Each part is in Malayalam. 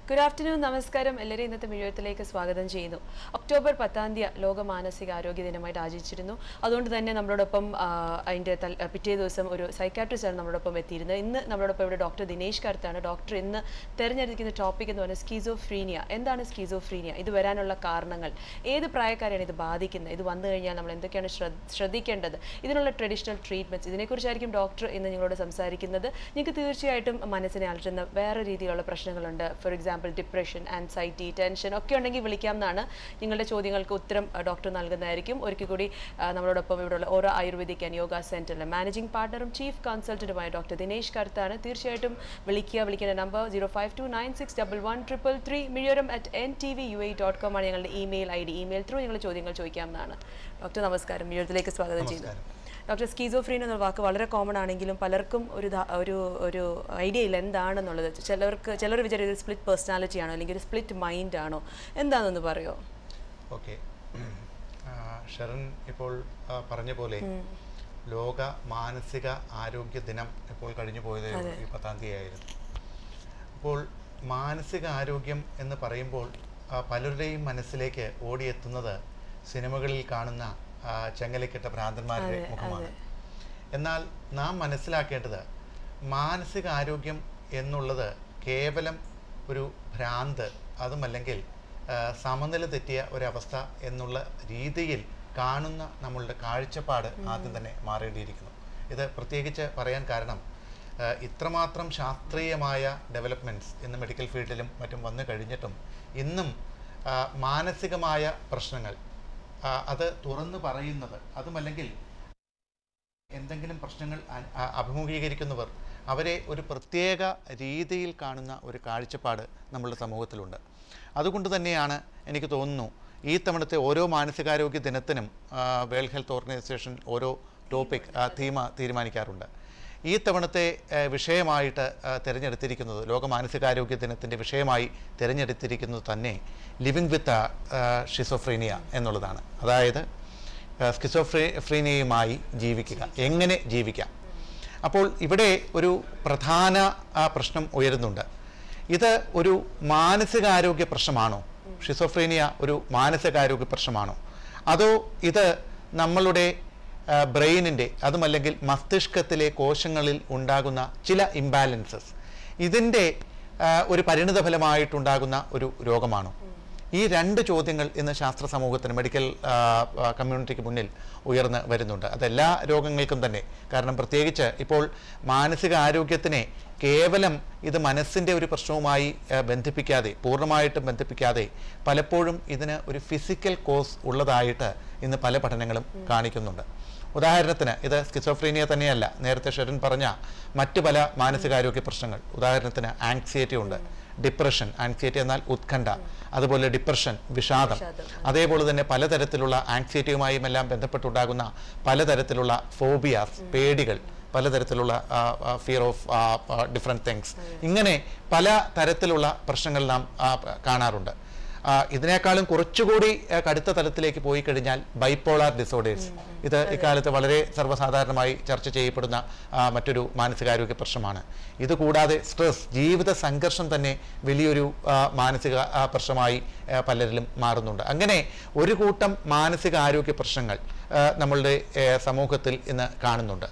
ഗുഡ് ആഫ്റ്റർനൂൺ നമസ്കാരം എല്ലാവരെയും ഇന്നത്തെ മിഴുവത്തിലേക്ക് സ്വാഗതം ചെയ്യുന്നു ഒക്ടോബർ പത്താം തീയതി ലോക മാനസിക ആരോഗ്യ ദിനമായിട്ട് ആചരിച്ചിരുന്നു അതുകൊണ്ട് തന്നെ നമ്മളോടൊപ്പം ആ, അതിൻ്റെ തൽ പിറ്റേ ദിവസം ഒരു സൈക്കാട്രിസ്റ്റാണ് നമ്മളോടൊപ്പം എത്തിയിരുന്നത് ഇന്ന് നമ്മളോടൊപ്പം ഇവിടെ ഡോക്ടർ ദിനേശ് കർത്താണ് ഡോക്ടർ ഇന്ന് തിരഞ്ഞെടുക്കുന്ന ടോപ്പിക് എന്ന് പറയുന്നത് സ്കീസോഫ്രീനിയ എന്താണ് സ്കീസോഫ്രീനിയ ഇത് വരാനുള്ള കാരണങ്ങൾ ഏത് പ്രായക്കാരെയാണ് ഇത് ബാധിക്കുന്നത് ഇത് വന്നു കഴിഞ്ഞാൽ നമ്മൾ എന്തൊക്കെയാണ് ശ്രദ്ധ- ശ്രദ്ധിക്കേണ്ടത് ഇതിനുള്ള ട്രഡീഷണൽ ട്രീറ്റ്മെൻറ്റ്സ് ഇതിനെക്കുറിച്ചായിരിക്കും ഡോക്ടർ ഇന്ന് നിങ്ങളോട് സംസാരിക്കുന്നത് നിങ്ങൾക്ക് തീർച്ചയായിട്ടും മനസ്സിനെ അലട്ടുന്ന വേറെ രീതിയിലുള്ള പ്രശ്നങ്ങളുണ്ട് for example depression anxiety tension ഒക്കെ ഉണ്ടെങ്കിൽ വിളിക്കാം എന്നാണ് നിങ്ങളുടെ ചോദ്യങ്ങൾക്ക് ഉത്തരം ആ, ഡോക്ടർ നൽകുന്നതായിരിക്കും ഒരിക്കൽ കൂടി ആ, നമ്മളോടൊപ്പം ഇവിടെയുള്ള ഓരോ ആയുർവേദിക് ആൻഡ് യോഗ സെൻറ്ററിലെ മാനേജിംഗ് പാർട്ണറും ചീഫ് കൺസൾട്ടൻറ്റുമായ ഡോക്ടർ ദിനേശ് കർത്താണ് തീർച്ചയായിട്ടും വിളിക്കുക വിളിക്കേണ്ട number zero five two nine six double one triple three Mizhoram at N T V U I dot com ആണ് ഞങ്ങളുടെ email I D email through നിങ്ങൾ ചോദ്യങ്ങൾ ചോദിക്കാവുന്നതാണ് ഡോക്ടർ നമസ്കാരം മിഴത്തിലേക്ക് സ്വാഗതം ചെയ്യുന്നു ഡോക്ടർ സ്കീസോഫ്രീൻ എന്ന വാക്ക് വളരെ കോമൺ ആണെങ്കിലും പലർക്കും ഒരു ധാ- ഒരു ഒരു ഐഡിയ ഇല്ല എന്താണെന്നുള്ളത് ചിലർക്ക് ചിലർ വിചാരിക്കും ഒരു സ്പ്ലിറ്റ് പേഴ്സണാലിറ്റി ആണോ അല്ലെങ്കിൽ ഒരു സ്പ്ലിറ്റ് മൈൻഡ് ആണോ എന്താണെന്ന് പറയോ ഓക്കെ ഷെറൻ ഇപ്പോൾ ആ, പറഞ്ഞ പോലെ ലോക മാനസിക ആരോഗ്യ ദിനം ഇപ്പോൾ കഴിഞ്ഞു പോയത് ഈ പത്താം തീയതി ആയിരുന്നു അപ്പോൾ മാനസിക ആരോഗ്യം എന്ന് പറയുമ്പോൾ ആ, പലരുടെയും മനസ്സിലേക്ക് ഓടിയെത്തുന്നത് സിനിമകളിൽ കാണുന്ന ആ, ചെങ്ങലക്കിട്ട ഭ്രാന്തന്മാരുടെ മുഖമാണ് എന്നാൽ നാം മനസ്സിലാക്കേണ്ടത് മാനസിക ആരോഗ്യം എന്നുള്ളത് കേവലം ഒരു ഭ്രാന്ത് അതുമല്ലെങ്കിൽ ആ, സമനില തെറ്റിയ ഒരവസ്ഥ എന്നുള്ള രീതിയിൽ കാണുന്ന നമ്മളുടെ കാഴ്ചപ്പാട് ആദ്യം തന്നെ മാറേണ്ടിയിരിക്കുന്നു ഇത് പ്രത്യേകിച്ച് പറയാൻ കാരണം ആ, ഇത്രമാത്രം ശാസ്ത്രീയമായ ഡെവലപ്മെൻറ്റ്സ് ഇന്ന് മെഡിക്കൽ ഫീൽഡിലും മറ്റും വന്നു കഴിഞ്ഞിട്ടും ഇന്നും ആ, മാനസികമായ പ്രശ്നങ്ങൾ ആ, അത് തുറന്നു പറയുന്നത് അതുമല്ലെങ്കിൽ എന്തെങ്കിലും പ്രശ്നങ്ങൾ അ- അ- അഭിമുഖീകരിക്കുന്നവർ അവരെ ഒരു പ്രത്യേക രീതിയിൽ കാണുന്ന ഒരു കാഴ്ചപ്പാട് നമ്മളുടെ സമൂഹത്തിലുണ്ട് അതുകൊണ്ട് തന്നെയാണ് എനിക്ക് തോന്നുന്നു ഈ തവണത്തെ ഓരോ മാനസികാരോഗ്യ ദിനത്തിനും ആ, വേൾഡ് ഹെൽത്ത് ഓർഗനൈസേഷൻ ഓരോ ടോപ്പിക് തീമ തീരുമാനിക്കാറുണ്ട് ഈ തവണത്തെ ആ, വിഷയമായിട്ട് ആ, തിരഞ്ഞെടുത്തിരിക്കുന്നത് ലോക മാനസികാരോഗ്യ ദിനത്തിൻ്റെ വിഷയമായി തിരഞ്ഞെടുത്തിരിക്കുന്നത് തന്നെ ലിവിങ് വിത്ത് ഷിസോഫ്രീനിയ എന്നുള്ളതാണ് അതായത് സ്കിസോഫ്രീനിയയുമായി ജീവിക്കുക എങ്ങനെ ജീവിക്കാം അപ്പോൾ ഇവിടെ ഒരു പ്രധാന ആ, പ്രശ്നം ഉയരുന്നുണ്ട് ഇത് ഒരു മാനസികാരോഗ്യ പ്രശ്നമാണോ ഷിസോഫ്രീനിയ ഒരു മാനസികാരോഗ്യ പ്രശ്നമാണോ അതോ ഇത് നമ്മളുടെ ബ്രെയിനിൻ്റെ അതുമല്ലെങ്കിൽ മസ്തിഷ്കത്തിലെ കോശങ്ങളിൽ ഉണ്ടാകുന്ന ചില ഇംബാലൻസസ് ഇതിൻ്റെ ആ, ഒരു പരിണിത ഫലമായിട്ടുണ്ടാകുന്ന ഒരു രോഗമാണോ ഈ രണ്ട് ചോദ്യങ്ങൾ ഇന്ന് ശാസ്ത്ര സമൂഹത്തിന് മെഡിക്കൽ ആ, ആ, കമ്മ്യൂണിറ്റിക്ക് മുന്നിൽ ഉയർന്ന് വരുന്നുണ്ട് അതെല്ലാ രോഗങ്ങൾക്കും തന്നെ കാരണം പ്രത്യേകിച്ച് ഇപ്പോൾ മാനസിക ആരോഗ്യത്തിനെ കേവലം ഇത് മനസ്സിൻ്റെ ഒരു പ്രശ്നവുമായി ആ, ബന്ധിപ്പിക്കാതെ പൂർണ്ണമായിട്ടും ബന്ധിപ്പിക്കാതെ പലപ്പോഴും ഇതിന് ഒരു ഫിസിക്കൽ കോസ് ഉള്ളതായിട്ട് ഇന്ന് പല പഠനങ്ങളും കാണിക്കുന്നുണ്ട് ഉദാഹരണത്തിന് ഇത് സ്കിസോഫ്രീനിയ തന്നെയല്ല നേരത്തെ ഷെറിൻ പറഞ്ഞ മറ്റു പല മാനസികാരോഗ്യ പ്രശ്നങ്ങൾ ഉദാഹരണത്തിന് ആങ്സൈറ്റി ഉണ്ട് ഡിപ്രഷൻ ആങ്സൈറ്റി എന്നാൽ ഉത്കണ്ഠ അതുപോലെ ഡിപ്രഷൻ വിഷാദം അതേപോലെ തന്നെ പലതരത്തിലുള്ള ആങ്സൈറ്റിയുമായും എല്ലാം ബന്ധപ്പെട്ടുണ്ടാകുന്ന പലതരത്തിലുള്ള ഫോബിയാസ് പേടികൾ പലതരത്തിലുള്ള ഫിയർ ഓഫ് ഡിഫറെൻറ്റ് തിങ്സ് ഇങ്ങനെ പല തരത്തിലുള്ള പ്രശ്നങ്ങൾ നാം ആ, കാണാറുണ്ട് ആ, ഇതിനേക്കാളും കുറച്ചുകൂടി ആ, കടുത്ത തലത്തിലേക്ക് പോയി കഴിഞ്ഞാൽ ബൈപ്പോളാർ ഡിസോർഡേഴ്സ് ഇത് ഇക്കാലത്ത് വളരെ സർവ്വസാധാരണമായി ചർച്ച ചെയ്യപ്പെടുന്ന ആ, മറ്റൊരു മാനസികാരോഗ്യ പ്രശ്നമാണ് ഇത് കൂടാതെ സ്ട്രെസ് ജീവിത സംഘർഷം തന്നെ വലിയൊരു ആ, മാനസിക ആ, പ്രശ്നമായി ആ, പലരിലും മാറുന്നുണ്ട് അങ്ങനെ ഒരു കൂട്ടം മാനസിക ആരോഗ്യ പ്രശ്നങ്ങൾ ആ, നമ്മളുടെ ആ, സമൂഹത്തിൽ ഇന്ന് കാണുന്നുണ്ട്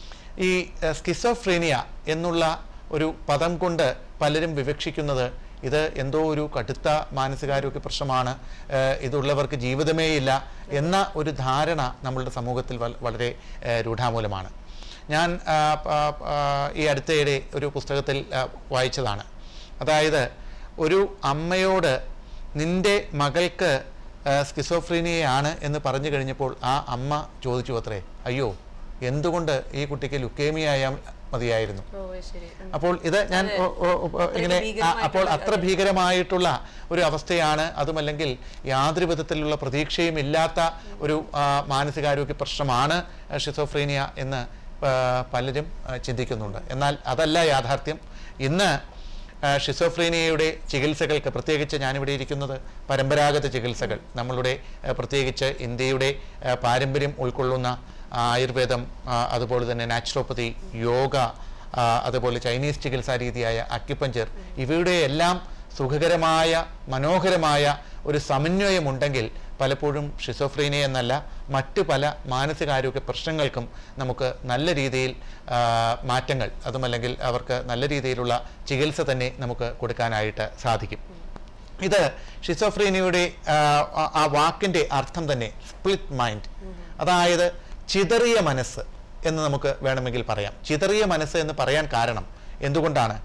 ഈ സ്കിസോഫ്രീനിയ എന്നുള്ള ഒരു പദം കൊണ്ട് പലരും വിവക്ഷിക്കുന്നത് ഇത് എന്തോ ഒരു കടുത്ത മാനസികാരോഗ്യ പ്രശ്നമാണ് ഏഹ് ഇതുള്ളവർക്ക് ജീവിതമേ ഇല്ല എന്ന ഒരു ധാരണ നമ്മളുടെ സമൂഹത്തിൽ വൽ- വളരെ ഏഹ് രൂഢാമൂലമാണ് ഞാൻ ആ, ആ, ആ, ഈ അടുത്തയിടെ ഒരു പുസ്തകത്തിൽ ആ, വായിച്ചതാണ് അതായത് ഒരു അമ്മയോട് നിന്റെ മകൾക്ക് സ്കിസോഫ്രീനിയയാണ് എന്ന് പറഞ്ഞു കഴിഞ്ഞപ്പോൾ ആ അമ്മ ചോദിച്ചു അത്രേ അയ്യോ എന്തുകൊണ്ട് ഈ കുട്ടിക്ക് ലുക്കേമിയായാൽ മതിയായിരുന്നു ഓ ശരി ഉം. അപ്പോൾ ഇത് ഞാൻ ഓ- ഓ- ഓ- ഇങ്ങനെ ആ, അപ്പോൾ അത്ര ഭീകരമായിട്ടുള്ള ഒരു അവസ്ഥയാണ് അതുമല്ലെങ്കിൽ യാതൊരു വിധത്തിലുള്ള പ്രതീക്ഷയും ഇല്ലാത്ത ഒരു ആ, മാനസികാരോഗ്യ പ്രശ്നമാണ് ഷിസോഫ്രീനിയ എന്ന് ആ, പലരും ആ, ചിന്തിക്കുന്നുണ്ട് എന്നാൽ അതല്ല യാഥാർത്ഥ്യം ഇന്ന് ആ, ഷിസോഫ്രീനിയയുടെ ചികിത്സകൾക്ക് പ്രത്യേകിച്ച് ഞാനിവിടെ ഇരിക്കുന്നത് പരമ്പരാഗത ചികിത്സകൾ നമ്മളുടെ ആ, പ്രത്യേകിച്ച് ഇന്ത്യയുടെ ആ, പാരമ്പര്യം ഉൾക്കൊള്ളുന്ന ആയുർവേദം ആ, അതുപോലെ തന്നെ നാച്ചുറോപ്പതി യോഗ ആ, അതുപോലെ ചൈനീസ് ചികിത്സാ രീതിയായ അക്യുപഞ്ചർ ഇവയുടെ എല്ലാം സുഖകരമായ മനോഹരമായ ഒരു സമന്വയമുണ്ടെങ്കിൽ പലപ്പോഴും ഷിസോഫ്രീനിയ എന്നല്ല മറ്റു പല മാനസികാരോഗ്യ പ്രശ്നങ്ങൾക്കും നമുക്ക് നല്ല രീതിയിൽ ആ, മാറ്റങ്ങൾ അതുമല്ലെങ്കിൽ അവർക്ക് നല്ല രീതിയിലുള്ള ചികിത്സ തന്നെ നമുക്ക് കൊടുക്കാനായിട്ട് സാധിക്കും ഇത് ഷിസോഫ്രീനിയയുടെ ആ, ആ- ആ വാക്കിൻ്റെ അർത്ഥം തന്നെ സ്പ്ലിറ്റ് മൈൻഡ് അതായത് ചിതറിയ മനസ്സ് എന്ന് നമുക്ക് വേണമെങ്കിൽ പറയാം ചിതറിയ മനസ്സ് എന്ന് പറയാൻ കാരണം എന്തുകൊണ്ടാണ്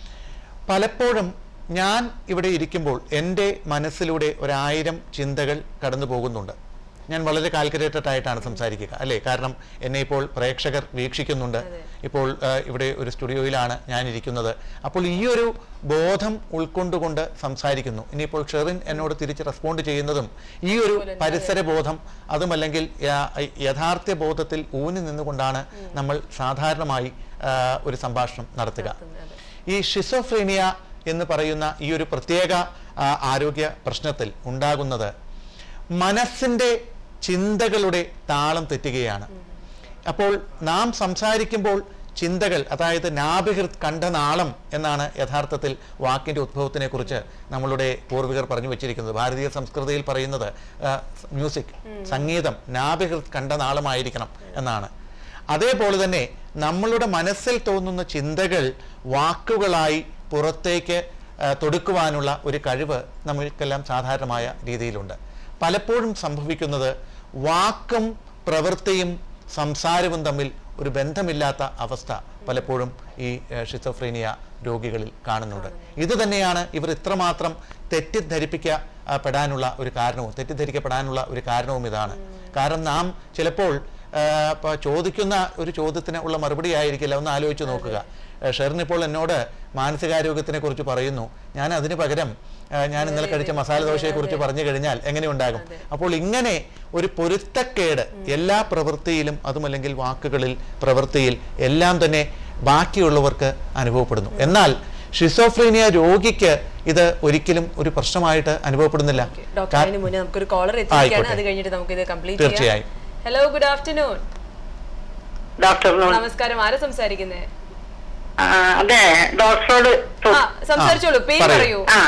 പലപ്പോഴും ഞാൻ ഇവിടെ ഇരിക്കുമ്പോൾ എൻ്റെ മനസ്സിലൂടെ ഒരായിരം ചിന്തകൾ കടന്നു പോകുന്നുണ്ട് ഞാൻ വളരെ കാൽക്കുലേറ്റഡ് ആയിട്ടാണ് സംസാരിക്കുക അല്ലേ കാരണം എന്നെ ഇപ്പോൾ പ്രേക്ഷകർ വീക്ഷിക്കുന്നുണ്ട് ഇപ്പോൾ ആ, ഇവിടെ ഒരു സ്റ്റുഡിയോയിലാണ് ഞാൻ ഇരിക്കുന്നത് അപ്പോൾ ഈ ഒരു ബോധം ഉൾക്കൊണ്ടുകൊണ്ട് സംസാരിക്കുന്നു ഇനിയിപ്പോൾ ഷെറിൻ എന്നോട് തിരിച്ച് റെസ്പോണ്ട് ചെയ്യുന്നതും ഈ ഒരു പരിസര ബോധം അതുമല്ലെങ്കിൽ യാ- യഥാർത്ഥ ബോധത്തിൽ ഊന്നി നിന്നുകൊണ്ടാണ് നമ്മൾ സാധാരണമായി ആ, ഒരു സംഭാഷണം നടത്തുക ഈ ഷിസോഫ്രീനിയ എന്ന് പറയുന്ന ഈ ഒരു പ്രത്യേക ആ, ആരോഗ്യ പ്രശ്നത്തിൽ ഉണ്ടാകുന്നത് മനസ്സിൻ്റെ ചിന്തകളുടെ താളം തെറ്റുകയാണ് അപ്പോൾ നാം സംസാരിക്കുമ്പോൾ ചിന്തകൾ അതായത് നാഭിഹൃത് കണ്ഠനാളം എന്നാണ് യഥാർത്ഥത്തിൽ വാക്കിൻ്റെ ഉദ്ഭവത്തിനെ കുറിച്ച് നമ്മളുടെ പൂർവികർ പറഞ്ഞു വെച്ചിരിക്കുന്നത് ഭാരതീയ സംസ്കൃതിയിൽ പറയുന്നത് ആ, മ്യൂസിക് സംഗീതം നാഭിഹൃത് കണ്ഠനാളമായിരിക്കണം എന്നാണ് അതേപോലെ തന്നെ നമ്മളുടെ മനസ്സിൽ തോന്നുന്ന ചിന്തകൾ വാക്കുകളായി പുറത്തേക്ക് ആ, തൊടുക്കുവാനുള്ള ഒരു കഴിവ് നമ്മൾക്കെല്ലാം സാധാരണമായ രീതിയിലുണ്ട് പലപ്പോഴും സംഭവിക്കുന്നത് വാക്കും പ്രവൃത്തിയും സംസാരവും തമ്മിൽ ഒരു ബന്ധമില്ലാത്ത അവസ്ഥ പലപ്പോഴും ഈ ഷിസോഫ്രീനിയ രോഗികളിൽ കാണുന്നുണ്ട് ഇത് തന്നെയാണ് ഇവർ ഇത്രമാത്രം തെറ്റിദ്ധരിപ്പിക്കപ്പെടാനുള്ള ഒരു കാരണവും തെറ്റിദ്ധരിക്കപ്പെടാനുള്ള ഒരു കാരണവും ഇതാണ് കാരണം നാം ചിലപ്പോൾ ആ, ഇപ്പൊ ചോദിക്കുന്ന ഒരു ചോദ്യത്തിന് ഉള്ള മറുപടി ആയിരിക്കില്ല ഒന്ന് ആലോചിച്ച് നോക്കുക ആ, ഷെറിൻ ഇപ്പോൾ എന്നോട് മാനസികാരോഗ്യത്തിനെ കുറിച്ച് പറയുന്നു ഞാൻ അതിന് പകരം ആ, ഞാൻ ഇന്നലെ കഴിച്ച മസാല ദോശയെ കുറിച്ച് പറഞ്ഞു കഴിഞ്ഞാൽ എങ്ങനെ ഉണ്ടാകും അപ്പോൾ ഇങ്ങനെ ഒരു പൊരുത്തക്കേട് എല്ലാ പ്രവൃത്തിയിലും അതുമല്ലെങ്കിൽ വാക്കുകളിൽ പ്രവൃത്തിയിൽ എല്ലാം തന്നെ ബാക്കിയുള്ളവർക്ക് അനുഭവപ്പെടുന്നു എന്നാൽ ഷിസോഫ്രീനിയ രോഗിക്ക് ഇത് ഒരിക്കലും ഒരു പ്രശ്നമായിട്ട് അനുഭവപ്പെടുന്നില്ല ഡോക്ടർ അതിന് മുന്നേ നമുക്കൊരു കോളർ എത്തിയിരിക്കുകയാണ് ആയിക്കോട്ടെ. അത് കഴിഞ്ഞിട്ട് നമുക്ക് ഇത് കംപ്ലീറ്റ് ചെയ്യാം തീർച്ചയായും. ഹലോ ഗുഡ് ആഫ്റ്റർനൂൺ ഡോക്ടർ നമസ്കാരം ആരാ സംസാരിക്കുന്നേ അതെ ഡോക്ടറോട് ചോ- ആ സംസാരിച്ചോളൂ പേര് പറയൂ. പറയൂ ആ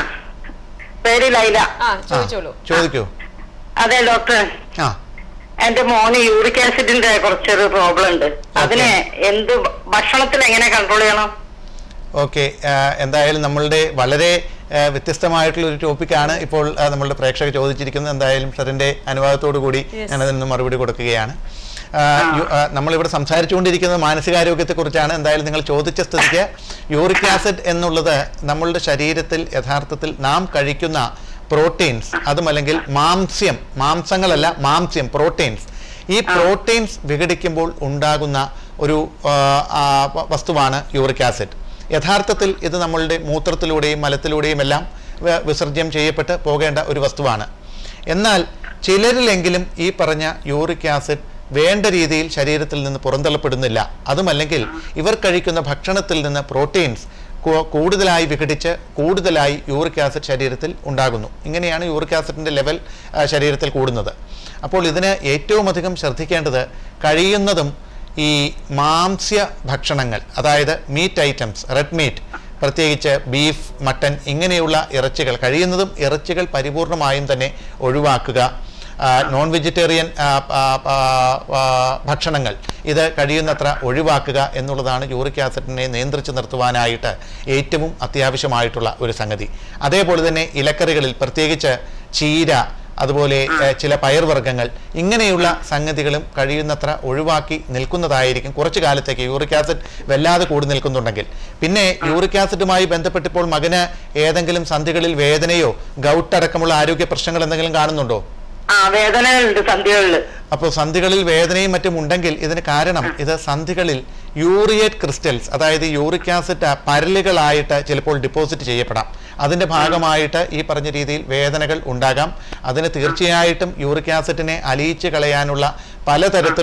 പേര് ലൈല ആ ചോദിച്ചോളൂ ചോദിക്കൂ അതെ ഡോക്ടർ ആ എന്റെ മോന് യൂറിക് ആസിഡിന്റെ കുറച്ചൊരു പ്രോബ്ലം ഉണ്ട് അതിന് എന്ത് ഭ- ഭക്ഷണത്തിൽ എങ്ങനെ കൺട്രോൾ ചെയ്യണം ഓക്കെ എന്തായാലും നമ്മളുടെ വളരെ ആ, വ്യത്യസ്തമായിട്ടുള്ള ഒരു ടോപ്പിക്കാണ് ഇപ്പോൾ ആ, നമ്മളുടെ പ്രേക്ഷകർ ചോദിച്ചിരിക്കുന്നത് എന്തായാലും സാറിൻ്റെ അനുവാദത്തോടു കൂടി Yes. ഞാനതിന് മറുപടി കൊടുക്കുകയാണ് ആ, യു- ആ, നമ്മളിവിടെ സംസാരിച്ചുകൊണ്ടിരിക്കുന്നത് മാനസികാരോഗ്യത്തെക്കുറിച്ചാണ് എന്തായാലും നിങ്ങൾ ചോദിച്ച സ്ഥിതിക്ക് യൂറിക് ആസിഡ് എന്നുള്ളത് നമ്മളുടെ ശരീരത്തിൽ യഥാർത്ഥത്തിൽ നാം കഴിക്കുന്ന പ്രോട്ടീൻസ് അതുമല്ലെങ്കിൽ മാംസ്യം മാംസങ്ങളല്ല മാംസ്യം പ്രോട്ടീൻസ് ഈ പ്രോട്ടീൻസ് വിഘടിക്കുമ്പോൾ ഉണ്ടാകുന്ന ഒരു ആ, ആ, വ- വസ്തുവാണ് യൂറിക് ആസിഡ് യഥാർത്ഥത്തിൽ ഇത് നമ്മളുടെ മൂത്രത്തിലൂടെയും മലത്തിലൂടെയും എല്ലാം വ- വിസർജ്യം ചെയ്യപ്പെട്ട് പോകേണ്ട ഒരു വസ്തുവാണ് എന്നാൽ ചിലരിലെങ്കിലും ഈ പറഞ്ഞ യൂറിക് ആസിഡ് വേണ്ട രീതിയിൽ ശരീരത്തിൽ നിന്ന് പുറന്തള്ളപ്പെടുന്നില്ല അതുമല്ലെങ്കിൽ ഇവർ കഴിക്കുന്ന ഭക്ഷണത്തിൽ നിന്ന് പ്രോട്ടീൻസ് കൂ- കൂടുതലായി വിഘടിച്ച് കൂടുതലായി യൂറിക് ആസിഡ് ശരീരത്തിൽ ഉണ്ടാകുന്നു ഇങ്ങനെയാണ് യൂറിക് ആസിഡിൻ്റെ ലെവൽ ആ, ശരീരത്തിൽ കൂടുന്നത് അപ്പോൾ ഇതിന് ഏറ്റവും അധികം ശ്രദ്ധിക്കേണ്ടത് കഴിയുന്നതും ഈ മാംസ്യ ഭക്ഷണങ്ങൾ അതായത് മീറ്റ് ഐറ്റംസ് റെഡ് മീറ്റ് പ്രത്യേകിച്ച് ബീഫ് മട്ടൻ ഇങ്ങനെയുള്ള ഇറച്ചികൾ കഴിയുന്നതും ഇറച്ചികൾ പരിപൂർണമായും തന്നെ ഒഴിവാക്കുക ആ, നോൺ വെജിറ്റേറിയൻ ആ, ആ, ആ, ആ, ഭക്ഷണങ്ങൾ ഇത് കഴിയുന്നത്ര ഒഴിവാക്കുക എന്നുള്ളതാണ് യൂറിക് ആസിഡിനെ നിയന്ത്രിച്ച് നിർത്തുവാനായിട്ട് ഏറ്റവും അത്യാവശ്യമായിട്ടുള്ള ഒരു സംഗതി അതേപോലെ തന്നെ ഇലക്കറികളിൽ പ്രത്യേകിച്ച് ചീര അതുപോലെ ഏഹ്, ചില പയർവർഗ്ഗങ്ങൾ ഇങ്ങനെയുള്ള സംഗതികളും കഴിയുന്നത്ര ഒഴിവാക്കി നിൽക്കുന്നതായിരിക്കും കുറച്ചു കാലത്തേക്ക് യൂറിക് ആസിഡ് വല്ലാതെ കൂടി നിൽക്കുന്നുണ്ടെങ്കിൽ പിന്നെ യൂറിക് ആസിഡുമായി ബന്ധപ്പെട്ടിപ്പോൾ മകന് ഏതെങ്കിലും സന്ധികളിൽ വേദനയോ ഗൗട്ട് അടക്കമുള്ള ആരോഗ്യ പ്രശ്നങ്ങൾ എന്തെങ്കിലും കാണുന്നുണ്ടോ ആ വേദനകളുണ്ട് സന്ധ്യകളില് അപ്പോൾ സന്ധികളിൽ വേദനയും മറ്റും ഉണ്ടെങ്കിൽ ഇതിന് കാരണം ഇത് സന്ധികളിൽ യൂറിയേറ്റ് ക്രിസ്റ്റൽസ് അതായത് യൂറിക് ആസിഡ് പരലുകളായിട്ട് ചിലപ്പോൾ ഡിപ്പോസിറ്റ് ചെയ്യപ്പെടാം അതിൻ്റെ ഭാഗമായിട്ട് ഈ പറഞ്ഞ രീതിയിൽ വേദനകൾ ഉണ്ടാകാം അതിന് തീർച്ചയായിട്ടും യൂറിക് ആസിഡിനെ അലിയിച്ച് കളയാനുള്ള പലതരത്തിലുള്ള